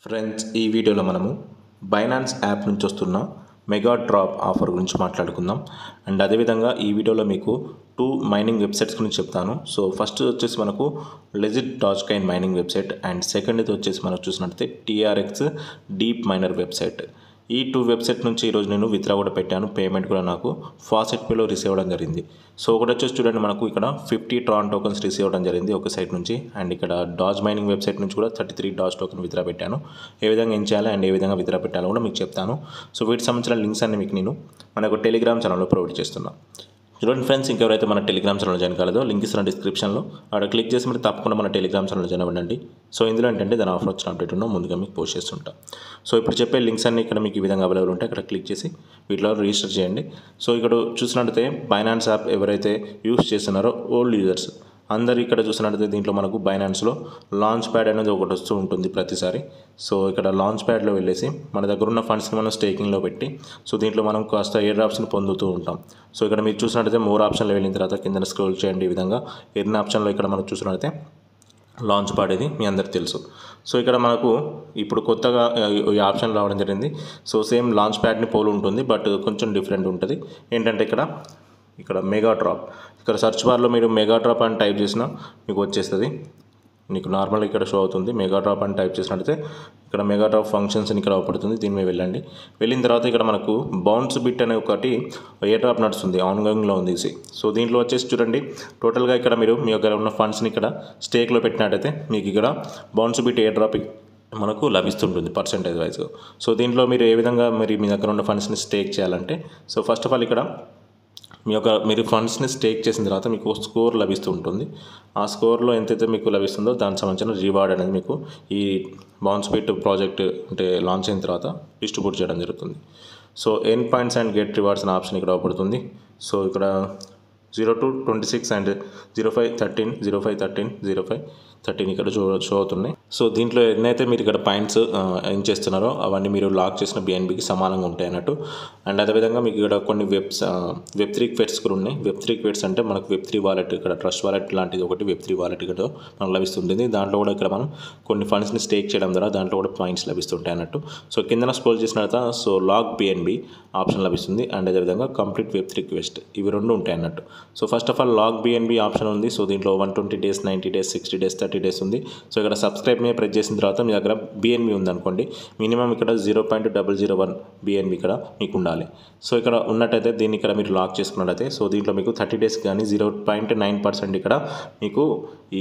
friends ఈ వీడియోలో మనము బైనాన్స్ యాప్ నుంచి వస్తున్న మెగా డ్రాప్ ఆఫర్ గురించి మాట్లాడుకుందాం అండ్ అదేవిధంగా ఈ వీడియోలో మీకు టూ మైనింగ్ వెబ్సైట్స్ గురించి చెప్తాను సో ఫస్ట్ వచ్చేసి మనకు legit Dogecoin mining website and second ఇది వచ్చేసి మనకు చూసినట్టయితే టీఆర్ఎక్స్ డీప్ మైనర్ వెబ్సైట్ ఈ టూ వెబ్సైట్ నుంచి ఈరోజు నేను విత్డ్రా కూడా పెట్టాను పేమెంట్ కూడా నాకు ఫాసెట్ పేలో రిసీవ్ అవ్వడం జరిగింది సో ఒకటి వచ్చేసి చూడండి మనకు ఇక్కడ ఫిఫ్టీ ట్రాన్ టోకన్స్ రిసీవ్ అవ్వడం జరిగింది ఒక సైట్ నుంచి అండ్ ఇక్కడ డాజ్ మైనింగ్ వెబ్సైట్ నుంచి కూడా thirty three Dogecoin token withdraw పెట్టాను ఏ విధంగా ఏం చేయాలి అండ్ ఏ విధంగా విత్డ్రా పెట్టాలో కూడా మీకు చెప్తాను సో వీటికి సంబంధించిన లింక్స్ అన్ని మీకు నేను మనకు టెలిగ్రామ్ ఛానల్లో ప్రొవైడ్ చేస్తున్నాను చూడండి ఫ్రెండ్స్ ఇంకెవరైతే మన టెలిగ్రామ్ ఛానల్ జాయిన్ కాలేదో లింక్ ఇస్తున్న డిస్క్రిప్షన్లో అక్కడ క్లిక్ చేసి మీరు తప్పకుండా మన టెలిగ్రామ్ ఛానల్ జాయిన్ అవ్వండి సో ఇందులో ఏంటంటే దాని ఆఫర్ వచ్చిన అప్డేట్ ఉన్నో ముందుగా మీకు పోస్ట్ చేస్తుంటా సో ఇప్పుడు చెప్పే లింక్స్ అన్ని ఇక్కడ మీకు ఈ విధంగా అవైలబుల్ ఉంటాయి ఇక్కడ క్లిక్ చేసి వీటిలో రిజిస్టర్ చేయండి సో ఇక్కడ చూసినట్టయితే బైనాన్స్ యాప్ ఎవరైతే యూస్ చేస్తున్నారో ఓల్డ్ యూజర్స్ అందరు ఇక్కడ చూసినట్టయితే దీంట్లో మనకు బైనాన్స్లో లాంచ్ ప్యాడ్ అనేది ఒకటి వస్తూ ఉంటుంది ప్రతిసారి సో ఇక్కడ లాంచ్ ప్యాడ్లో వెళ్ళేసి మన దగ్గర ఉన్న ఫండ్స్ని మనం స్టేకింగ్లో పెట్టి సో దీంట్లో మనం కాస్త ఎయిర్ ఆప్షన్ పొందుతూ ఉంటాం సో ఇక్కడ మీరు చూసినట్టయితే మోర్ ఆప్షన్లో వెళ్ళిన తర్వాత కింద స్క్రోల్ చేయండి ఈ విధంగా ఎన్ని ఆప్షన్లో ఇక్కడ మనం చూసినట్టయితే లాంచ్ పాడేది మీ అందరికి తెలుసు సో ఇక్కడ మనకు ఇప్పుడు కొత్తగా ఆ, ఈ ఆప్షన్ రావడం జరిగింది సో సేమ్ లాంచ్ ప్యాడ్ని పోలు ఉంటుంది బట్ కొంచెం డిఫరెంట్ ఉంటుంది ఏంటంటే ఇక్కడ ఇక్కడ మెగా డ్రాప్ ఇక్కడ సర్చ్ బార్లో మీరు మెగా డ్రాప్ అని టైప్ చేసినా మీకు వచ్చేస్తుంది మీకు నార్మల్ ఇక్కడ షో అవుతుంది మెగా డ్రాప్ అని టైప్ చేసినట్టయితే ఇక్కడ మెగా డ్రాప్ ఫంక్షన్స్ అని ఇక్కడ అవపడుతుంది దీని మీద వెళ్ళండి వెళ్ళిన తర్వాత ఇక్కడ మనకు బౌన్స్ బిట్ అనే ఒకటి ఏ డ్రాప్ నడుస్తుంది ఆన్గోయింగ్లో ఉంది ఇది సో దీంట్లో వచ్చేసి చూడండి టోటల్గా ఇక్కడ మీరు మీ దగ్గర ఉన్న ఫండ్స్ని ఇక్కడ స్టేక్లో పెట్టినట్టయితే మీకు ఇక్కడ బౌన్స్ బిట్ ఏ డ్రాప్ మనకు లభిస్తుంటుంది పర్సెంటేజ్ వైజ్గా సో దీంట్లో మీరు ఏ విధంగా మరి మీ దగ్గర ఉన్న ఫండ్స్ని స్టేక్ చేయాలంటే సో ఫస్ట్ ఆఫ్ ఆల్ ఇక్కడ మీ యొక్క మీరు ఫండ్స్ని స్టేక్ చేసిన తర్వాత మీకు స్కోర్ లభిస్తూ ఉంటుంది ఆ స్కోర్లో ఎంతైతే మీకు లభిస్తుందో దానికి సంబంధించిన రివార్డ్ అనేది మీకు ఈ బౌన్స్ బిట్ ప్రాజెక్ట్ అంటే లాంచ్ అయిన తర్వాత డిస్ట్రిబ్యూట్ చేయడం జరుగుతుంది so earn points and get rewards అనే ఆప్షన్ ఇక్కడ పడుతుంది సో ఇక్కడ zero two twenty six and zero five thirteen zero five thirteen zero five thirteen ఇక్కడ షో షో అవుతున్నాయి సో దీంట్లో ఎన్నైతే మీరు ఇక్కడ పాయింట్స్ ఏం చేస్తున్నారో అవన్నీ మీరు లాక్ చేసిన బిఎన్బికి సమానంగా ఉంటాయి అన్నట్టు అండ్ అదేవిధంగా మీకు ఇక్కడ కొన్ని వెబ్స్ వెబ్ త్రీ క్వెట్స్ కూడా ఉన్నాయి వెబ్ త్రీ క్వెట్స్ అంటే మనకు వెబ్ త్రీ వాలెట్ ఇక్కడ ట్రస్ట్ వాలెట్ లాంటిది ఒకటి వెబ్ త్రీ వాలెట్ ఇక్కడ మనకు లభిస్తుంటుంది దాంట్లో కూడా ఇక్కడ మనం కొన్ని ఫండ్స్ని స్టేక్ చేయడం ద్వారా దాంట్లో కూడా పాయింట్స్ లభిస్తుంటాయి అన్నట్టు సో కిందన స్క్రోల్ చేసిన తర్వాత సో లాక్ బిఎన్బి ఆప్షన్ లభిస్తుంది అండ్ అదేవిధంగా కంప్లీట్ వెబ్ త్రీ క్వెస్ట్ ఇవి రెండు ఉంటాయి అన్నట్టు so first of all lock BNB option ఉంది సో దీంట్లో one twenty days ninety days sixty days thirty days ఉంది సో ఇక్కడ సబ్స్క్రైబ్ మీద ప్రెస్ చేసిన తర్వాత మీ దగ్గర బిఎన్బి ఉందనుకోండి మినిమం ఇక్కడ zero point double zero one BNB ఇక్కడ మీకు ఉండాలి సో ఇక్కడ ఉన్నట్టయితే దీన్ని ఇక్కడ మీరు లాక్ చేసుకున్నట్టయితే సో దీంట్లో మీకు థర్టీ డేస్ కానీ జీరో పాయింట్ నైన్ పర్సెంట్ ఇక్కడ మీకు ఈ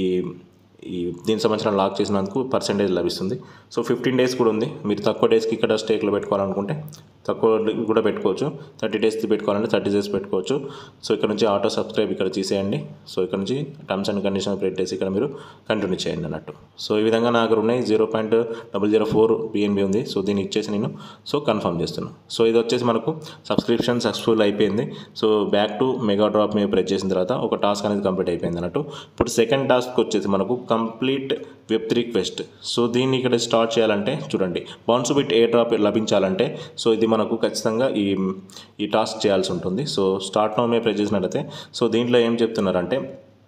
ఈ దీనికి సంబంధించిన లాక్ చేసినందుకు పర్సెంటేజ్ లభిస్తుంది సో ఫిఫ్టీన్ డేస్ కూడా ఉంది మీరు తక్కువ డేస్కి ఇక్కడ స్టేక్లో పెట్టుకోవాలనుకుంటే తక్కువ కూడా పెట్టుకోవచ్చు థర్టీ డేస్ది పెట్టుకోవాలంటే థర్టీ డేస్ పెట్టుకోవచ్చు సో ఇక్కడ నుంచి ఆటో సబ్స్క్రైబ్ ఇక్కడ తీసేయండి సో ఇక్కడ నుంచి టర్మ్స్ అండ్ కండిషన్స్ పెట్టేసి ఇక్కడ మీరు కంటిన్యూ చేయండి అన్నట్టు సో ఈ విధంగా నా దగ్గర ఉన్నాయి zero point double zero four BNB ఉంది సో దీన్ని ఇచ్చేసి నేను సో కన్ఫర్మ్ చేస్తున్నాను సో ఇది వచ్చేసి మనకు సబ్స్క్రిప్షన్ సక్సెస్ఫుల్ అయిపోయింది so back to mega drop మీద ప్రెస్ చేసిన తర్వాత ఒక టాస్క్ అనేది కంప్లీట్ అయిపోయింది అన్నట్టు ఇప్పుడు సెకండ్ టాస్క్ వచ్చేసి మనకు complete web three quest so దీన్ని ఇక్కడ స్టార్ట్ చేయాలంటే చూడండి బౌన్స్ బిట్ ఏ డ్రాప్ లభించాలంటే సో ఇది మనకు ఖచ్చితంగా ఈ ఈ టాస్క్ చేయాల్సి ఉంటుంది సో స్టార్ట్ నో మీద ప్రెస్ చేసినట్లయితే సో దీంట్లో ఏం చెప్తున్నారంటే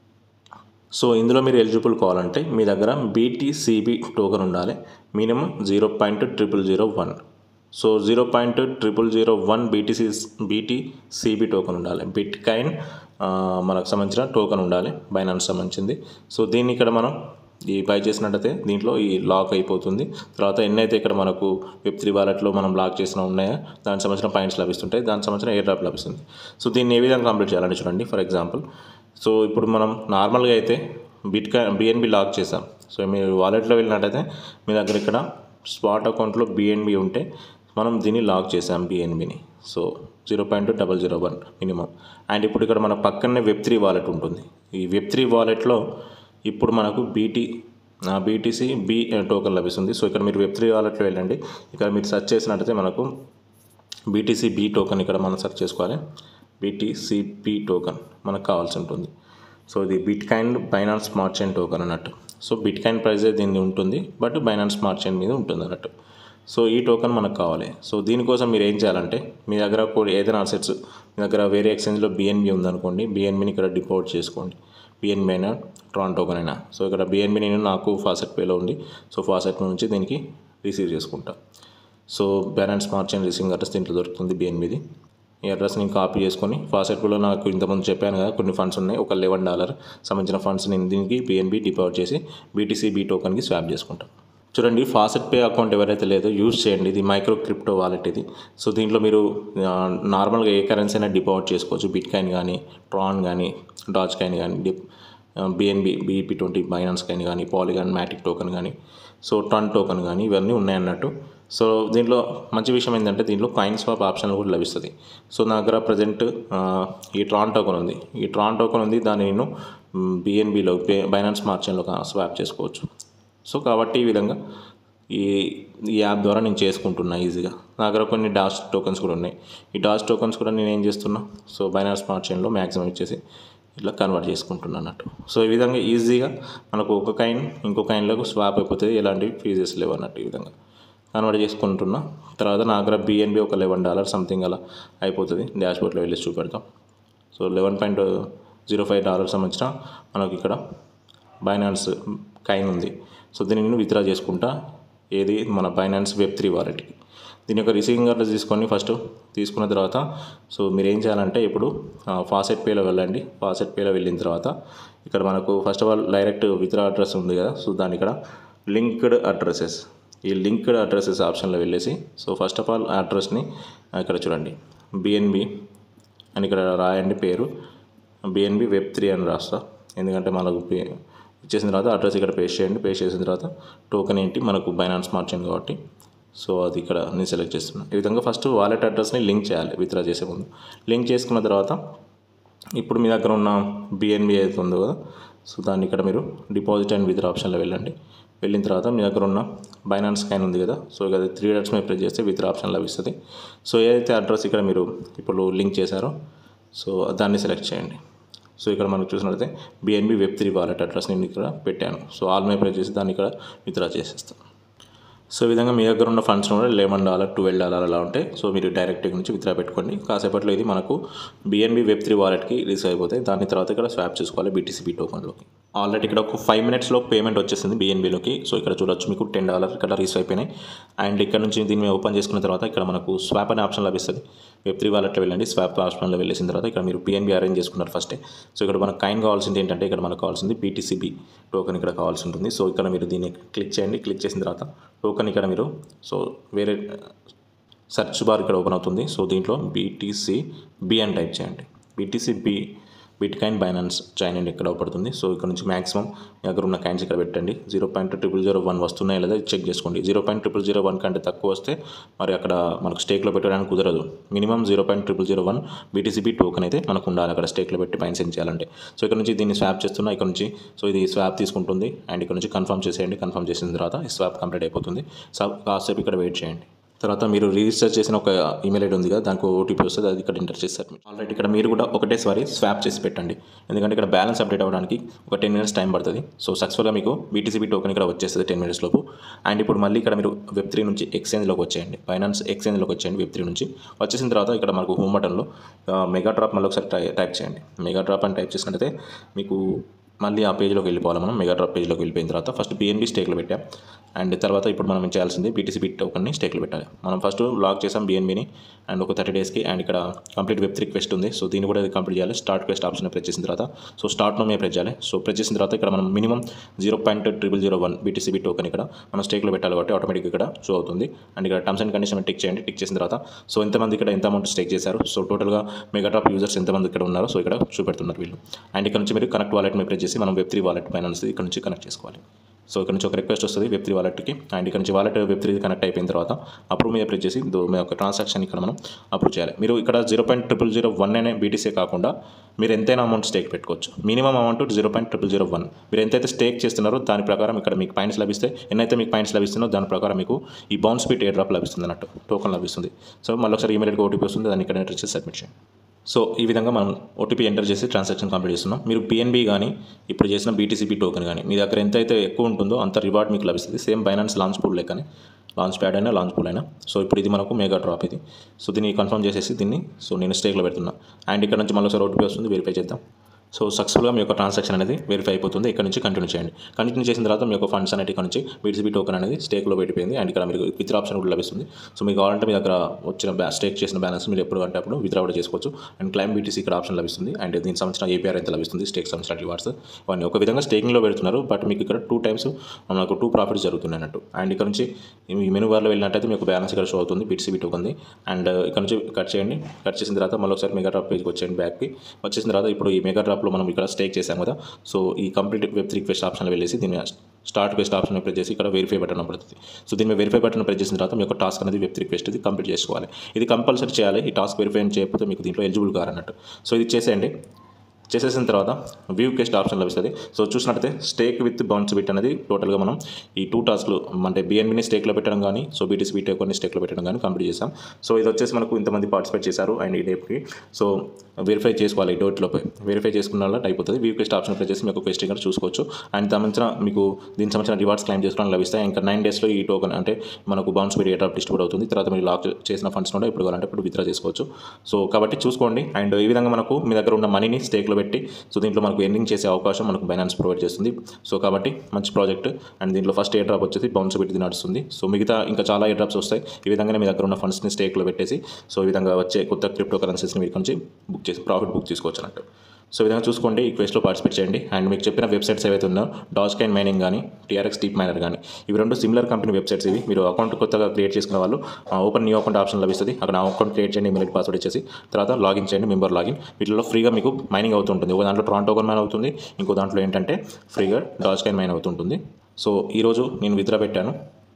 సో ఇందులో మీరు ఎలిజిబుల్ కావాలంటే మీ దగ్గర బీటీసీబీ టోకెన్ ఉండాలి minimum zero point triple zero one so zero point triple zero one BTC BTCB token ఉండాలి బిట్ కైన్ మనకు సంబంధించిన టోకెన్ ఉండాలి బైనాన్స్ సంబంధించింది సో దీన్ని ఇక్కడ మనం ఈ బై చేసినట్టయితే దీంట్లో ఈ లాక్ అయిపోతుంది తర్వాత ఎన్నైతే ఇక్కడ మనకు వెబ్ త్రీ వాలెట్లో మనం లాక్ చేసిన ఉన్నాయో దానికి సంబంధించిన పాయింట్స్ లభిస్తుంటాయి దానికి సంబంధించిన ఎయిర్ డ్రాప్ లభిస్తుంది సో దీన్ని ఏ విధంగా కంప్లీట్ చేయాలంటే చూడండి ఫర్ ఎగ్జాంపుల్ సో ఇప్పుడు మనం నార్మల్గా అయితే బిట్ బిఎన్బి లాక్ చేసాం సో మీరు వాలెట్లో వెళ్ళినట్టయితే మీ దగ్గర ఇక్కడ స్పాట్ అకౌంట్లో బిఎన్బి ఉంటే మనం దీన్ని లాక్ చేసాం బిఎన్బిని so zero point double zero one minimum and ఇప్పుడు ఇక్కడ మన పక్కనే వెబ్ త్రీ వాలెట్ ఉంటుంది ఈ వెబ్ త్రీ వాలెట్లో ఇప్పుడు మనకు బీటీ బీటీసీ బి టోకెన్ లభిస్తుంది సో ఇక్కడ మీరు వెబ్ త్రీ వాలెట్లో వెళ్ళండి ఇక్కడ మీరు సెర్చ్ చేసినట్టయితే మనకు బీటీసీ బి టోకెన్ ఇక్కడ మనం సెర్చ్ చేసుకోవాలి బీటీసీ బి టోకెన్ మనకు కావాల్సి ఉంటుంది సో ఇది bitcoin Binance smart chain token అన్నట్టు సో బిట్ కైన్ ప్రైస్ దీన్ని ఉంటుంది బట్ బైనాన్స్ స్మార్ట్ చైన్ మీద ఉంటుంది అన్నట్టు సో ఈ టోకెన్ మనకు కావాలి సో దీనికోసం మీరు ఏం చేయాలంటే మీ దగ్గర కూడా ఏదైనా అసెట్స్ మీ దగ్గర వేరే ఎక్స్చేంజ్లో బిఎన్బి ఉందనుకోండి బిఎన్బిని ఇక్కడ డిపోజిట్ చేసుకోండి బిఎన్బి అయినా ట్రాన్ టోకెన్ అయినా సో ఇక్కడ బిఎన్బి నేను నాకు ఫాసెట్ పేలో ఉంది సో ఫాసెట్ నుంచి దీనికి రిసీవ్ చేసుకుంటా so balance smart chain receiving address దీంట్లో దొరుకుతుంది బిఎన్బిది ఈ అడ్రస్ నేను కాపీ చేసుకొని ఫాసెట్లో నాకు ఇంతకుముందు చెప్పాను కదా కొన్ని ఫండ్స్ ఉన్నాయి ఒక లెవెన్ డాలర్ సంబంధించిన ఫండ్స్ నేను దీనికి పిఎన్బి డిపాజిట్ చేసి బీటీసీ బీ టోకన్కి స్వాప్ చేసుకుంటాను చూడండి ఫాసెట్ పే అకౌంట్ ఎవరైతే లేదో యూజ్ చేయండి ఇది మైక్రో క్రిప్టో వాలెట్ ఇది సో దీంట్లో మీరు ఆ, నార్మల్గా ఏ కరెన్సీ అయినా డిపాజిట్ చేసుకోవచ్చు బిట్ కాయిన్ కానీ ట్రాన్ కానీ డాచ్ కాయిన్ కానీ dip BNB BEP twenty Binance coin కానీ పాలిగాన్ మ్యాటిక్ టోకెన్ కానీ సో టన్ టోకెన్ కానీ ఇవన్నీ ఉన్నాయన్నట్టు సో దీంట్లో మంచి విషయం ఏంటంటే దీంట్లో కాయిన్ స్వాప్ ఆప్షన్ కూడా లభిస్తుంది సో నా దగ్గర ప్రజెంట్ ఈ ట్రాన్ టోకెన్ ఉంది ఈ ట్రాన్ టోకెన్ ఉంది దాన్ని నేను బిఎన్బిలో బైనాన్స్ మార్చన్లో స్వాప్ చేసుకోవచ్చు సో కాబట్టి ఈ విధంగా ఈ ఈ యాప్ ద్వారా నేను చేసుకుంటున్నా ఈజీగా నా దగ్గర కొన్ని డాష్ టోకెన్స్ కూడా ఉన్నాయి ఈ డాష్ టోకెన్స్ కూడా నేను ఏం చేస్తున్నా సో బైనాన్స్ స్మార్ట్ చైన్లో మ్యాక్సిమం ఇచ్చేసి ఇట్లా కన్వర్ట్ చేసుకుంటున్నా అన్నట్టు సో ఈ విధంగా ఈజీగా మనకు ఒక కాయిన్ ఇంకో కాయిన్లకు స్వాప్ అయిపోతుంది ఎలాంటి ఫీజెస్ లేవు అన్నట్టు ఈ విధంగా కన్వర్ట్ చేసుకుంటున్నా తర్వాత నా దగ్గర బిఎన్బి ఒక లెవెన్ డాలర్ సంథింగ్ అలా అయిపోతుంది డాష్బోర్డ్లో వెళ్ళి చూపెడతాం so eleven point zero five dollar సంబంధించిన మనకి ఇక్కడ బైనాన్స్ కైన్ ఉంది సో దీన్ని నేను విత్డ్రా చేసుకుంటా ఏది మన బైనాన్స్ వెబ్ త్రీ వాలెట్కి దీని యొక్క రిసీవింగ్ అడ్రస్ తీసుకొని ఫస్ట్ తీసుకున్న తర్వాత సో మీరు ఏం చేయాలంటే ఇప్పుడు ఫాసెట్ పేలో వెళ్ళండి ఫాసెట్ పేలో వెళ్ళిన తర్వాత ఇక్కడ మనకు first of all direct withdraw address ఉంది కదా సో దాని ఇక్కడ లింక్డ్ అడ్రసెస్ ఈ లింక్డ్ అడ్రసెస్ ఆప్షన్లో వెళ్ళేసి సో ఫస్ట్ ఆఫ్ ఆల్ అడ్రస్ని ఇక్కడ చూడండి బిఎన్బి అని ఇక్కడ రాయండి పేరు బిఎన్బి వెబ్ త్రీ అని రాస్తా ఎందుకంటే మనకు పే ఇచ్చేసిన తర్వాత అడ్రస్ ఇక్కడ పేస్ట్ చేయండి పేస్ట్ చేసిన తర్వాత టోకెన్ ఏంటి మనకు బైనాన్స్ స్మార్ట్ చైన్ కాబట్టి సో అది ఇక్కడ నేను సెలెక్ట్ చేస్తున్నాను ఈ విధంగా ఫస్ట్ వాలెట్ అడ్రస్ని లింక్ చేయాలి విత్డ్రా చేసే ముందు లింక్ చేసుకున్న తర్వాత ఇప్పుడు మీ దగ్గర ఉన్న బిఎన్బి అయితే ఉందో కదా సో దాన్ని ఇక్కడ మీరు డిపాజిట్ అండ్ విత్డ్రా ఆప్షన్లో వెళ్ళండి వెళ్ళిన తర్వాత మీ దగ్గర ఉన్న బైనాన్స్ స్కాన్ ఉంది కదా సో ఇక అది త్రీ డట్స్ మీద ప్రెస్ చేస్తే విత్డ్రా ఆప్షన్ లభిస్తుంది సో ఏదైతే అడ్రస్ ఇక్కడ మీరు ఇప్పుడు లింక్ చేశారో సో దాన్ని సెలెక్ట్ చేయండి సో ఇక్కడ మనకు చూసినట్లయితే BNB web three wallet address నేను ఇక్కడ పెట్టాను సో ఆల్ మీద ప్రెస్ చేసి దాన్ని ఇక్కడ విత్డ్రా చేసేస్తాను సో ఈ విధంగా మీ దగ్గర ఉన్న ఫండ్స్ కూడా లెవెన్ డాలర్ ట్వెల్వ్ డాలర్ అలా ఉంటాయి సో మీరు డైరెక్ట్ నుంచి విత్డ్రా పెట్టుకోండి కాసేపట్లో ఇది మనకు బిఎన్బి వెబ్ త్రీ వాలెట్కి రిసీవ్ అయిపోతాయి దాని తర్వాత ఇక్కడ స్వాప్ చేసుకోవాలి బీటీసీబీ టోకన్లోకి ఆల్రెడీ ఇక్కడ ఒక ఫైవ్ మినిట్స్లో పేమెంట్ వచ్చేసింది బిఎన్బిలోకి సో ఇక్కడ చూడొచ్చు మీకు టెన్ డాలర్ ఇక్కడ రిసీవ్ అయిపోయినాయి అండ్ ఇక్కడ నుంచి దీన్ని ఓపెన్ చేసుకున్న తర్వాత ఇక్కడ మనకు స్వాప్ అనే ఆప్షన్ లభిస్తుంది వెబ్ త్రీ వాలెట్లో వెళ్ళండి స్వాప్ ఆప్షన్లో వెళ్ళేసిన తర్వాత ఇక్కడ మీరు పిఎన్బి అరేంజ్ చేసుకున్నారు ఫస్టే సో ఇక్కడ మనకు కైన్ కావాల్సింది ఏంటంటే ఇక్కడ మనకు కావాల్సింది బీటీసీబీ టోకెన్ ఇక్కడ కావాల్సి ఉంటుంది సో ఇక్కడ మీరు దీన్ని క్లిక్ చేయండి క్లిక్ చేసిన తర్వాత టోకెన్ ఇక్కడ మీరు సో వేరే సెర్చ్ బార్ ఇక్కడ ఓపెన్ అవుతుంది సో దీంట్లో బీటీసీ బి అని టైప్ చేయండి BTC B bitcoin Binance chain and ఇక్కడ పడుతుంది సో ఇక్కడ నుంచి మాక్సిమం మీ దగ్గర ఉన్న కాయిన్స్ ఇక్కడ పెట్టండి zero point triple zero one వస్తున్నాయి లేదా చెక్ చేసుకోండి zero point triple zero one కంటే తక్కువ వస్తే మరి అక్కడ మనకు స్టేక్లో పెట్టడానికి కుదరదు minimum zero point triple zero one BTCB token అయితే మనకు ఉండాలి అక్కడ స్టేక్లో పెట్టి బైన్ సెండ్ చేయాలంటే సో ఇక్కడ నుంచి దీన్ని స్వాప్ చేస్తున్నా ఇక్కడ నుంచి సో ఇది స్వాప్ తీసుకుంటుంది అండ్ ఇక్కడ నుంచి కన్ఫర్మ్ చేసేయండి కన్ఫర్మ్ చేసిన తర్వాత ఈ స్వాప్ కంప్లీట్ అయిపోతుంది సో కాసేపు ఇక్కడ వెయిట్ చేయండి తర్వాత మీరు రిజిస్టర్ చేసిన ఒక ఈమెయిల్ ఐడి ఉంది కదా దానికి ఓటీపీ వస్తుంది అది ఇక్కడ ఎంటర్ చేసి సబ్మిట్ ఆల్రెడీ ఇక్కడ మీరు కూడా ఒకటేసారి స్వాప్ చేసి పెట్టండి ఎందుకంటే ఇక్కడ బ్యాలెన్స్ అప్డేట్ అవ్వడానికి ఒక టెన్ మినిట్స్ టైం పడుతుంది సో సక్సెస్ఫుల్గా మీకు బీటీసీబీ టోకెన్ ఇక్కడ వచ్చేస్తుంది టెన్ మినిట్స్ లోపు అండ్ ఇప్పుడు మళ్ళీ ఇక్కడ మీరు వెబ్ త్రీ నుంచి ఎక్స్చేంజ్లోకి వచ్చేయండి ఫైనాన్స్ ఎక్స్చేంజ్లోకి వచ్చేయండి వెబ్ త్రీ నుంచి వచ్చేసిన తర్వాత ఇక్కడ మనకు హోమ్ బటన్లో మెగా డ్రాప్ మళ్ళీ ఒకసారి టై టైప్ చేయండి మెగా డ్రాప్ అని టైప్ చేసినట్టయితే మీకు మళ్ళీ ఆ పేజ్లోకి వెళ్ళిపోవాలి మనం మెగా డ్రాప్ పేజ్లోకి వెళ్ళిపోయిన తర్వాత ఫస్ట్ బిఎన్బి స్టేక్లో పెట్టాం అండ్ తర్వాత ఇప్పుడు మనం ఏం చేయాల్సింది బీటీసీ బిట్ టోకన్ని స్టేక్లో పెట్టాలి మనం ఫస్ట్ లాక్ చేసాం బిఎన్బిని అండ్ ఒక థర్టీ డేస్కి అండ్ ఇక్కడ కంప్లీట్ వెబ్ త్రీ క్వెస్ట్ ఉంది సో దీన్ని కూడా కంప్లీట్ చేయాలి స్టార్ట్ క్వెస్ట్ ఆప్షన్ ప్రెస్ చేసిన తర్వాత సో స్టార్ట్ నో మీద ప్రెస్ చేయాలి సో ప్రెస్ చేసిన తర్వాత ఇక్కడ మనం minimum zero point triple zero one BTC bit token ఇక్కడ మనం స్టేక్లో పెట్టాలి కాబట్టి ఆటోమేటిక్ ఇక్కడ షో అవుతుంది అండ్ ఇక్కడ టర్మ్స్ అండ్ కండిషన్ టిక్ చేయండి టిక్ చేసిన తర్వాత సో ఎంతమంది ఇక్కడ ఎంత అమౌంట్ స్టేక్ చేశారు సో టోటల్గా మెగాటాప్ యూజర్స్ ఎంతమంది ఇక్కడ ఉన్నారో సో ఇక్కడ చూపెడుతున్నారు వీళ్ళు అండ్ ఇక్కడ నుంచి మీరు కనెక్ట్ వాలెట్ మీద ప్రెస్ చేసి మనం వెబ్ త్రీ వాలెట్ ఫైనాన్స్ ఇక్కడ నుంచి కనెక్ట్ చేసుకోవాలి సో ఇక్కడ నుంచి ఒక రిక్వెస్ట్ వస్తుంది వెబ్ త్రీ వాలెట్కి అండ్ ఇక్కడ నుంచి వాలెట్ వెబ్ త్రీ కనెక్ట్ అయిపోయిన తర్వాత అప్రూవ్ మీద ప్రెస్ చేసి దో- మీ యొక్క ట్రాన్సాక్షన్ ఇక్కడ మనం అప్రూవ్ చేయాలి మీరు ఇక్కడ zero point triple zero one అనే బీటీసీ కాకుండా మీరు ఎంతైనా అమౌంట్ స్టేక్ పెట్టుకోవచ్చు minimum amount zero point triple zero one మీరు ఎంతైతే స్టేక్ చేస్తున్నారో దాని ప్రకారం ఇక్కడ మీకు పాయింట్స్ లభిస్తాయి ఎన్నైతే మీకు పాయింట్స్ లభిస్తుందో దాని ప్రకారం మీకు ఈ బౌన్స్ బీట్ ఎయిర్ డ్రాప్ లభిస్తుంది అన్నట్టు టోకన్ లభిస్తుంది సో మళ్ళీ ఒకసారి ఈమెయిల్కి ఓటీపీ వస్తుంది దాన్ని ఇక్కడ ఎంటర్ చేసి సబ్మిట్ చేయండి సో ఈ విధంగా మనం ఓటీపీ ఎంటర్ చేసి ట్రాన్సాక్షన్ కంప్లీట్ చేస్తున్నాం మీరు పిఎన్బి కానీ ఇప్పుడు చేసిన బీటీసీపీ టోకెన్ కానీ మీ దగ్గర ఎంత అయితే ఎక్కువ ఉంటుందో అంత రివార్డ్ మీకు లభిస్తుంది సేమ్ బైనాన్స్ లాంచ్ పూల్ లెక్కనే లాంచ్ ప్యాడ్ అయినా లాంచ్ పూల్ అయినా సో ఇప్పుడు ఇది మనకు మెగా డ్రాప్ ఇది సో దీన్ని కన్ఫర్మ్ చేసేసి దీన్ని సో నేను స్టేక్లో పెడుతున్నా అండ్ ఇక్కడ నుంచి మళ్ళీ ఒకసారి ఓటీపీ వస్తుంది వెరిఫై చేద్దాం సో సక్సెస్ఫుల్గా మీ యొక్క ట్రాన్సాక్షన్ అనేది వెరిఫై అయిపోతుంది ఇక్కడ నుంచి కంటిన్యూ చేయండి కంటిన్యూ చేసిన తర్వాత మీ యొక్క ఫండ్స్ అనేది ఇక్కడ నుంచి బీటీసీ టోకెన్ అనేది స్టేక్లో పెట్టిపోయింది అండ్ ఇక్కడ మీకు విత్డ్రా ఆప్షన్ కూడా లభిస్తుంది సో మీకు కావాలంటే మీ దగ్గర వచ్చిన బ్యా స్టేక్ చేసిన బ్యాలెన్స్ మీరు ఎప్పుడు అంటే అప్పుడు విత్డ్రా కూడా చేసుకోవచ్చు అండ్ క్లైమ్ బీటీసీ ఇక్కడ ఆప్షన్ లభిస్తుంది అండ్ దీనికి సంబంధించిన ఏపీఆర్ ఎంత లభిస్తుంది స్టేక్ సంబంధించిన రివార్డ్స్ ఇవన్నీ ఒక విధంగా స్టేకింగ్లో పెడుతున్నారు బట్ మీకు ఇక్కడ టూ టైమ్స్ మనకు టూ ప్రాఫిట్స్ జరుగుతున్నాయి అన్నట్టు అండ్ ఇక్కడ నుంచి ఈ మెనూ బార్లో వెళ్ళినట్టయితే మీకు బ్యాలెన్స్ ఇక్కడ షో అవుతుంది బీటీసీ టోకెన్ అండ్ ఇక్కడ నుంచి కట్ చేయండి కట్ చేసిన తర్వాత మళ్ళీ ఒకసారి మెగా డ్రాప్ పేజ్కి వచ్చేయండి బ్యాక్కి వచ్చేసిన తర్వాత ఇప్పుడు ఈ మెగా డ్రాప్లో మనం ఇక్కడ స్టేక్ చేసాం కదా సో ఈ కంప్లీట్ వెబ్ త్రీ క్వెస్ట్ ఆప్షన్లో వెళ్ళేసి దీన్ని స్టార్ట్ క్వెస్ట్ ఆప్షన్ ప్రెస్ చేసి ఇక్కడ వెరిఫై బటన్ పడుతుంది సో దీని మీద వెరిఫై బటన్ ప్రెస్ చేసిన తర్వాత మీ యొక్క టాస్క్ అనేది వెబ్ త్రీ క్వెస్ట్ ఇది కంప్లీట్ చేసుకోవాలి ఇది కంపల్సరీ చేయాలి ఈ టాస్క్ వెరిఫై చేయకపోతే మీకు దీంట్లో ఎలిజిబుల్ కారన్నట్టు సో ఇది చేసేయండి చేసేసిన తర్వాత వ్యూ కెస్ట్ ఆప్షన్ లభిస్తుంది సో చూసినట్టయితే స్టేక్ విత్ బౌన్స్ బిట్ అనేది టోటల్గా మనం ఈ టూ టాస్క్లు అంటే బిఎన్బిని స్టేక్లో పెట్టడం కానీ సో బీటీసీ బీటే కొన్ని స్టేక్లో పెట్టడం కానీ కంప్లీట్ చేసాం సో ఇది వచ్చేసి మనకు ఇంతమంది పార్టిసిపేట్ చేశారు అండ్ ఈ డేట్కి సో వెరిఫై చేసుకోవాలి ఈ డోట్లోపై వెరిఫై చేసుకున్న వాళ్ళ అయిపోతుంది వ్యూ కెస్ట్ ఆప్షన్ ప్రెస్ చేసి మీకు క్వెస్ట్ ఇక్కడ చూసుకోవచ్చు అండ్ సంబంధించిన మీకు దీనికి సంబంధించిన రివార్డ్స్ క్లైమ్ చేసుకోవడం లభిస్తాయి ఇంకా నైన్ డేస్లో ఈ టోకన్ అంటే మనకు బౌన్స్ బిట్ డ్రాప్ లిస్ట్ కూడా అవుతుంది తర్వాత మీరు లాక్ చేసిన ఫండ్స్ కూడా ఇప్పుడు కావాలంటే ఇప్పుడు విత్డ్రా చేసుకోవచ్చు సో కాబట్టి చూసుకోండి అండ్ ఈ విధంగా మనకు మీ దగ్గర ఉన్న మనీని స్టేక్లో పెట్టి సో దీంట్లో మనకు ఎండింగ్ చేసే అవకాశం మనకు బైనాన్స్ ప్రొవైడ్ చేస్తుంది సో కాబట్టి మంచి ప్రాజెక్ట్ అండ్ దీంట్లో ఫస్ట్ ఎయిర్ డ్రాప్ వచ్చేసి బౌన్స్ పెట్టి నడుస్తుంది సో మిగతా ఇంకా చాలా ఎయిర్ డ్రాప్స్ వస్తాయి ఈ విధంగానే మీ దగ్గర ఉన్న ఫండ్స్ని స్టేక్లో పెట్టేసి సో ఈ విధంగా వచ్చే కొత్త క్రిప్టో కరెన్సీస్ని మీరు నుంచి బుక్ చేసి ప్రాఫిట్ బుక్ చేసుకోవచ్చు అన్నట్టు సో ఈ విధంగా చూసుకోండి ఈ క్వెస్ట్లో పార్టిసిపేట్ చేయండి అండ్ మీకు చెప్పిన వెబ్సైట్స్ ఏవైతే ఉన్నాయో డాజ్ కైన్ మైనింగ్ కానీ టీఆర్ఎక్స్ డీప్ మైనర్ కానీ ఇవి రెండు సిమిలర్ కంపెనీ వెబ్సైట్స్ ఇవి మీరు అకౌంట్ కొత్తగా క్రియేట్ చేసుకున్న వాళ్ళు ఓపెన్ న్యూ అకౌంట్ ఆప్షన్ లభిస్తుంది అక్కడ అకౌంట్ క్రియేట్ చేయండి ఈమెయిల్ పాస్వర్డ్ ఇచ్చేసి తర్వాత లాగిన్ చేయండి మెంబర్ లాగిన్ వీటిలో ఫ్రీగా మీకు మైనింగ్ అవుతుంటుంది ఒక దాంట్లో ట్రాన్ టోకన్ మైన్ అవుతుంది ఇంకో దాంట్లో ఏంటంటే ఫ్రీగా డాజ్ కైన్ మైన్ అవుతుంటుంది సో ఈరోజు నేను విత్డ్రా పెట్టాను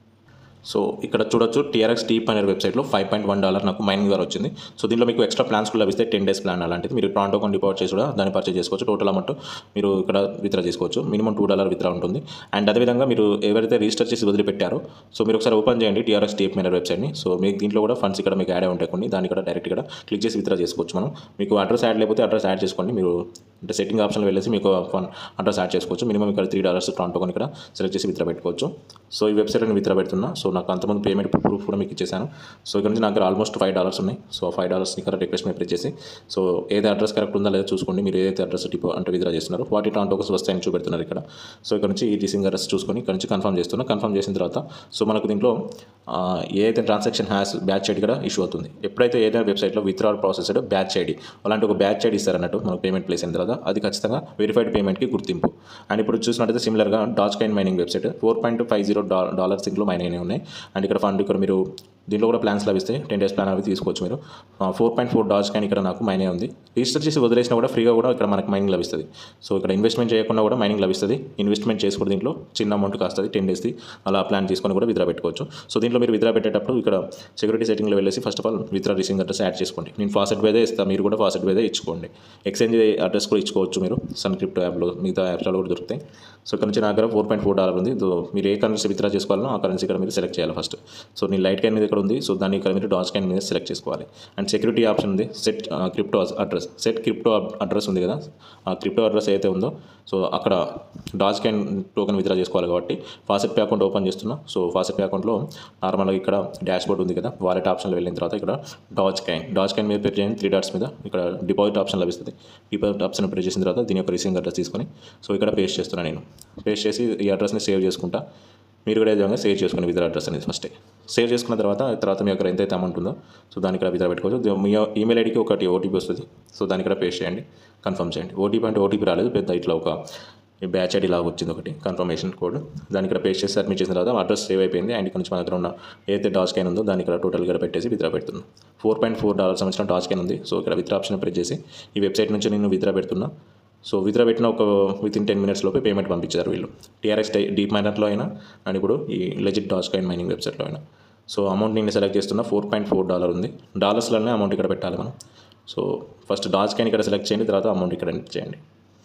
సో ఇక్కడ చూడొచ్చు టీఆర్ఎక్స్ డీప్ అనే వెబ్సైట్లో ఫైవ్ పాయింట్ వన్ డాలర్ నాకు మైనింగ్ ద్వారా వచ్చింది సో దీంట్లో మీకు ఎక్స్ట్రా ప్లాన్స్ కూడా లభిస్తే టెన్ డేస్ ప్లాన్ అలాంటిది మీరు ట్రాంటో కొన్ని డిపాజిట్ చేసి కూడా దాన్ని పర్చేస్ చేసుకోవచ్చు టోటల్ అమౌంట్ మీరు ఇక్కడ విత్డ్రా చేసుకోవచ్చు మినిమం టూ డాలర్ విత్డ్రా ఉంటుంది అండ్ అదేవిధంగా మీరు ఎవరైతే రిజిస్టర్ చేసి వదిలిపెట్టారో సో మీరు ఒకసారి ఓపెన్ చేయండి టీఆర్ఎక్స్ డీప్ మైనర్ వెబ్సైట్ని సో మీకు దీంట్లో కూడా ఫండ్స్ ఇక్కడ మీకు యాడ్ అయి ఉంటాయి కొన్ని దాన్ని కూడా డైరెక్ట్ ఇక్కడ క్లిక్ చేసి విత్డ్రా చేసుకోవచ్చు మనం మీకు అడ్రస్ యాడ్ లేకపోతే అడ్రస్ యాడ్ చేసుకోండి మీరు అంటే సెట్టింగ్ ఆప్షన్లో వెళ్ళేసి మీకు ఫన్ అడ్రస్ యాడ్ చేసుకోవచ్చు మినిమం ఇక్కడ త్రీ డాలర్స్ ట్రాంటో కొని ఇక్కడ సెలెక్ట్ చేసి విత్డ్రా పెట్టుకోవచ్చు సో ఈ వెబ్సైట్ నేను విత్డ్రా పెడుతున్నా సో నాకు అంతమంది పేమెంట్ ప్రూఫ్ కూడా మీకు ఇచ్చేసాను సో ఇక్కడ నుంచి నాకు దగ్గర ఆల్మోస్ట్ ఫైవ్ డాలర్స్ ఉన్నాయి సో ఫైవ్ డాలర్స్ ఇక్కడ రిక్వెస్ట్ మీద చేసి సో ఏది అడ్రస్ కరెక్ట్ ఉందా లేదా చూసుకోండి మీరు ఏదైతే అడ్రస్ డిపో అంటే విత్డ్రా చేస్తున్నారో వాటి ట్రాంటోకస్ వస్తాయని చూపెడుతున్నారు ఇక్కడ సో ఇక్కడ నుంచి ఈ టీసింగ్ అడ్రస్ చూసుకొని ఇక్కడ నుంచి కన్ఫర్మ్ చేస్తున్నా కన్ఫర్మ్ చేసిన తర్వాత సో మనకు దీంట్లో ఆ, ఏదైతే ట్రాన్సాక్షన్ హ్యాస్ బ్యాచ్ ఐడి కూడా ఇష్యూ అవుతుంది ఎప్పుడైతే ఏదైనా వెబ్సైట్లో విత్డ్రాల్ ప్రాసెస్డ్ బ్యాచ్ ఐడి అలాంటి ఒక బ్యాచ్ ఐడి ఇస్తారన్నట్టు మనకు పేమెంట్ ప్లేస్ అయిన తర్వాత అది ఖచ్చితంగా వెరిఫైడ్ పేమెంట్కి గుర్తింపు అండ్ ఇప్పుడు చూసినట్టయితే సిమిలర్గా Dogecoin mining website four point five zero dollars ఇంట్లో మైన్ అయినాయి ఉన్నాయి అండ్ ఇక్కడ ఫండ్ ఇక్కడ మీరు దీంట్లో కూడా ప్లాన్స్ లభిస్తాయి టెన్ డేస్ ప్లాన్ అవి తీసుకోవచ్చు మీరు ఫోర్ పాయింట్ ఫోర్ డాజ్ కానీ ఇక్కడ నాకు మైనే ఉంది రిజిస్టర్ చేసి వదిలేసినా కూడా ఫ్రీగా కూడా ఇక్కడ మనకు మైనింగ్ లభిస్తుంది సో ఇక్కడ ఇన్వెస్ట్మెంట్ చేయకుండా కూడా మైనింగ్ లభిస్తుంది ఇన్వెస్ట్మెంట్ చేసుకుని దీంట్లో చిన్న అమౌంట్ కాస్తుంది టెన్ డేస్ది అలా ప్లాన్ తీసుకొని కూడా విత్డ్రా పెట్టుకోవచ్చు సో దీంట్లో మీరు విత్డ్రా పెట్టేటప్పుడు ఇక్కడ సెక్యూరిటీ సెట్టింగ్లో వెళ్ళేసి first of all withdraw receiving address add చేసుకోండి నేను ఫాసెట్ వేదే ఇస్తాను మీరు కూడా ఫాసెట్ వేదే ఇచ్చుకోండి ఎక్స్చేంజ్ అడ్రస్ కూడా ఇచ్చుకోవచ్చు మీరు సన్ క్రిప్టో యాప్లో మిగతా యాప్స్లో కూడా దొరుకుతాయి సో ఇక్కడ నుంచి నా దగ్గర ఫోర్ పాయింట్ ఫోర్ డాలర్ ఉంది సో మీరు ఏ కరెన్సీ విత్డ్రా చేసుకోవాలో ఆ కరెన్సీ ఇక్కడ మీరు సెలెక్ట్ చేయాలి ఫస్ట్ సో నేను లైట్ క్యాన్ మీద ఇక్కడ ఉంది సో దాన్ని ఇక్కడ మీరు డాజ్ క్యాన్ మీద సెలెక్ట్ చేసుకోవాలి అండ్ సెక్యూరిటీ ఆప్షన్ ఉంది set crypto address set crypto address ఉంది కదా ఆ క్రిప్టో అడ్రస్ ఏదైతే ఉందో సో అక్కడ డాజ్ క్యాన్ టోకెన్ విత్డ్రా చేసుకోవాలి కాబట్టి ఫాసెట్ పే అకౌంట్ ఓపెన్ చేస్తున్నా సో ఫాసెట్ పే అకౌంట్లో నార్మల్గా ఇక్కడ డాష్ బోర్డ్ ఉంది కదా వాలెట్ ఆప్షన్లో వెళ్ళిన తర్వాత ఇక్కడ డాజ్ క్యాన్ డాజ్ క్యాన్ మీద ప్రెస్ చేయండి త్రీ డాట్స్ మీద ఇక్కడ డిపాజిట్ ఆప్షన్ లభిస్తుంది డిపాజిట్ ఆప్షన్ ప్రెస్ చేసిన తర్వాత దీని యొక్క రిసీవింగ్ అడ్రస్ తీసుకొని సో ఇక్కడ పేస్ట్ చేస్తున్నాను నేను పేస్ట్ చేసి ఈ అడ్రస్ని సేవ్ చేసుకుంటా మీరు కూడా ఏ విధంగా సేవ్ చేసుకుని విత్డ్రా అడ్రస్ అనేది ఫస్ట్ సేవ్ చేసుకున్న తర్వాత తర్వాత మీ దగ్గర ఎంతైతే అమౌంట్ ఉందో సో దాని ఇక్కడ విత్డ్రా పెట్టుకోవచ్చు మీ ఈమెయిల్ ఐడికి ఒకటి ఓటీపీ వస్తుంది సో దాని ఇక్కడ పేస్ట్ చేయండి కన్ఫర్మ్ చేయండి ఓటీపీ అంటే ఓటీపీ రాలేదు పెద్ద ఇట్లా ఒక బ్యాచ్ ఐడి లాగా వచ్చింది ఒకటి కన్ఫర్మేషన్ కోడ్ దాని ఇక్కడ పేస్ట్ చేసి సబ్మిట్ చేసిన తర్వాత అడ్రస్ సేవ్ అయిపోయింది అండ్ ఇక్కడ నుంచి మన దగ్గర ఉన్న ఏదైతే డాస్ క్యాన్ ఉందో దాన్ని ఇక్కడ టోటల్ ఇక్కడ పెట్టేసి విత్డ్రా పెడుతున్నాం ఫోర్ పాయింట్ ఫోర్ డాలర్ సంబంధించిన డాస్ క్యాన్ ఉంది సో ఇక్కడ విత్డ్రా ఆప్షన్ ప్రెస్ చేసి ఈ వెబ్సైట్ నుంచి నేను విత్డ్రా పెడుతున్నా సో విత్డ్రా పెట్టిన ఒక విత్ ఇన్ టెన్ మినిట్స్ లోపే పేమెంట్ పంపించారు వీళ్ళు టీఆర్ఎక్స్ డీప్ మైనర్లో అయినా అండ్ ఇప్పుడు ఈ లెజిట్ డాస్ కాయిన్ మైనింగ్ వెబ్సైట్లో అయినా సో అమౌంట్ నేను సెలెక్ట్ చేస్తున్నా ఫోర్ పాయింట్ ఫోర్ డాలర్ ఉంది డాలర్స్లోనే అమౌంట్ ఇక్కడ పెట్టాలి మనం సో ఫస్ట్ డాజ్ కాయిన్ ఇక్కడ సెలెక్ట్ చేయండి తర్వాత అమౌంట్ ఇక్కడ ఎంటర్ చేయండి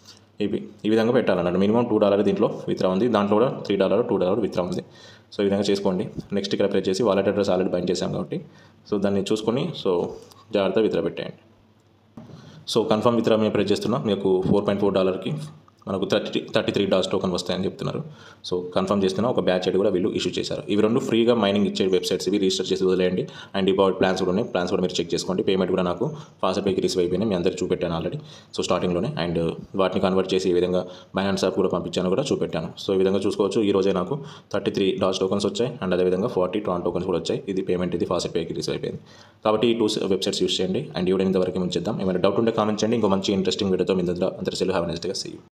ఇవి ఈ విధంగా పెట్టాలన్నట్టు మినిమం టూ డాలర్ దీంట్లో విత్డ్రా ఉంది దాంట్లో కూడా three dollar two dollar withdraw ఉంది సో ఈ విధంగా చేసుకోండి నెక్స్ట్ ఇక్కడ ప్రెస్ చేసి వాలెట్ అడ్రస్ ఆల్రెడీ బైండ్ చేశాం కాబట్టి సో దాన్ని చూసుకొని సో జాగ్రత్తగా విత్డ్రా పెట్టేయండి సో కన్ఫర్మ్ విత్డ్రా మేము ప్రెస్ చేస్తున్నాం మీకు ఫోర్ పాయింట్ ఫోర్ డాలర్కి మనకు thirty thirty three Doge token వస్తాయని చెప్తున్నారు సో కన్ఫర్మ్ చేస్తున్నా ఒక బ్యాచ్ ఐడి కూడా వీళ్ళు ఇష్యూ చేశారు ఇవి రెండు ఫ్రీగా మైనింగ్ ఇచ్చే వెబ్సైట్స్ ఇవి రిజిస్టర్ చేసి వదిలేయండి అండ్ డిపాజిట్ ప్లాన్స్ కూడా ఉన్నాయి ప్లాన్స్ కూడా మీరు చెక్ చేసుకోండి పేమెంట్ కూడా నాకు ఫాస్ట్ పేకి రిసీవ్ అయిపోయినాయి మీ అందరికి చూపెట్టాను ఆల్రెడీ సో స్టార్టింగ్లోనే అండ్ వాటిని కన్వర్ట్ చేసి ఈ విధంగా బైనాన్స్ యాప్ కూడా పంపించాను కూడా చూపెట్టాను సో ఈ విధంగా చూసుకోవచ్చు ఈ రోజే నాకు థర్టీ త్రీ డాస్ టోకన్స్ వచ్చాయి అండ్ అదేవిధంగా ఫార్టీ ట్రాన్ టోకన్స్ కూడా వచ్చాయి ఇది పేమెంట్ ఇది ఫాస్ట్ పేకి రిసీవ్ అయిపోయింది కాబట్టి ఈ టూ వెబ్సైట్స్ యూస్ చేయండి అండ్ ఈ వీడియో ఇంతవరకు ముంచేద్దాం ఏమైనా డౌట్ ఉంటే కామెంట్ చేయండి ఇంకో మంచి ఇంట్రెస్టింగ్ వీడియోతో మీ దగ్గర అందరి సెల్ హ్యావ్ నెక్స్ట్ సీ